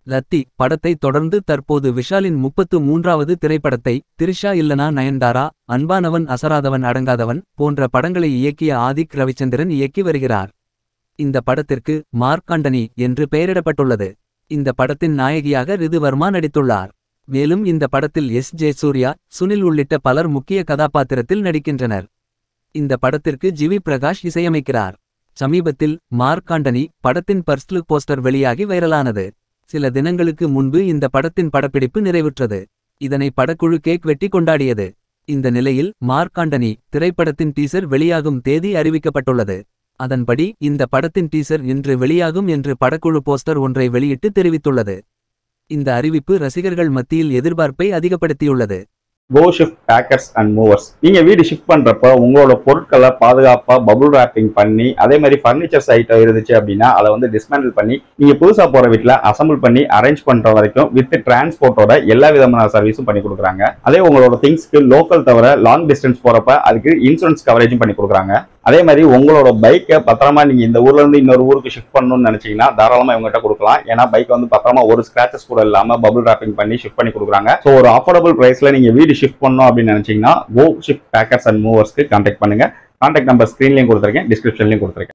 லத்தி படத்தை தொடர்ந்து தற்போது விஷாலின் முப்பத்து மூன்றாவது திரைப்படத்தை திரிஷா இல்லனா நயன்தாரா அன்பானவன் அசராதவன் அடங்காதவன் போன்ற படங்களை இயக்கிய ஆதிக் ரவிச்சந்திரன் இயக்கி வருகிறார் இந்த படத்திற்கு மார்க்காண்டனி என்று பெயரிடப்பட்டுள்ளது இந்த படத்தின் நாயகியாக ரிதுவர்மா நடித்துள்ளார் மேலும் இந்த படத்தில் எஸ் ஜெயசூர்யா சுனில் உள்ளிட்ட பலர் முக்கிய கதாபாத்திரத்தில் நடிக்கின்றனர் இந்த படத்திற்கு ஜிவி பிரகாஷ் இசையமைக்கிறார் சமீபத்தில் மார்க்காண்டனி படத்தின் பர்ஸ்ட்லுக் போஸ்டர் வெளியாகி வைரலானது சில தினங்களுக்கு முன்பு இந்த படத்தின் படப்பிடிப்பு நிறைவுற்றது இதனை படக்குழு கேக் வெட்டி கொண்டாடியது இந்த நிலையில் மார்க்காண்டனி திரைப்படத்தின் டீசர் வெளியாகும் தேதி அறிவிக்கப்பட்டுள்ளது அதன்படி இந்த படத்தின் டீசர் இன்று வெளியாகும் என்று படக்குழு போஸ்டர் ஒன்றை வெளியிட்டு தெரிவித்துள்ளது இந்த அறிவிப்பு ரசிகர்கள் மத்தியில் எதிர்பார்ப்பை அதிகப்படுத்தியுள்ளது go shift packers and movers நீங்க வீடு ஷிஃப்ட் பண்றப்ப உங்களோட பொருட்களை பாதுகாப்பா பபுள் ராப்பிங் பண்ணி அதே மாதிரி ஃபர்னிச்சர்ஸ் ஐட்டம் இருந்துச்சு அப்படின்னா அதை வந்து டிஸ்மேண்டில் பண்ணி நீங்க புதுசா போற வீட்ல அசம்பிள் பண்ணி அரேஞ்ச் பண்ற வரைக்கும் வித் டிரான்ஸ்போர்ட்டோட எல்லா விதமான சர்வீஸும் பண்ணி கொடுக்குறாங்க அதே உங்களோட திங்ஸ்க்கு லோக்கல் தவிர லாங் டிஸ்டன்ஸ் போறப்ப அதுக்கு இன்சூரன்ஸ் கவரேஜும் பண்ணி கொடுக்குறாங்க அதே மாதிரி உங்களோட பைக்கை பத்திரமா நீங்க இந்த ஊர்ல இருந்து இன்னொரு ஊருக்கு ஷிஃப்ட் பண்ணணும்னு நினைச்சீங்கன்னா தாராளமா இவங்ககிட்ட கொடுக்கலாம் ஏன்னா பைக் வந்து பத்திரமா ஒரு ஸ்கிராச்சஸ் கூட இல்லாம பபுள் ராப்பிங் பண்ணி ஷிஃப்ட் பண்ணி கொடுக்குறாங்க ஸோ ஒரு அஃபோர்டபுள் பிரைஸ்ல நீங்க வீடு ஷிஃப்ட் பண்ணணும் அப்படின்னு நினைச்சீங்கன்னா கோ ஷிஃப்ட் பேக்கர்ஸ் அண்ட் மூவர்ஸ்க்கு கான்டாக்ட் பண்ணுங்க கான்டாக்ட் நம்பர் ஸ்க்ரீன்லையும் கொடுத்துருக்கேன் டிஸ்கிரிப்ஷன்லையும் கொடுத்துருக்கேன்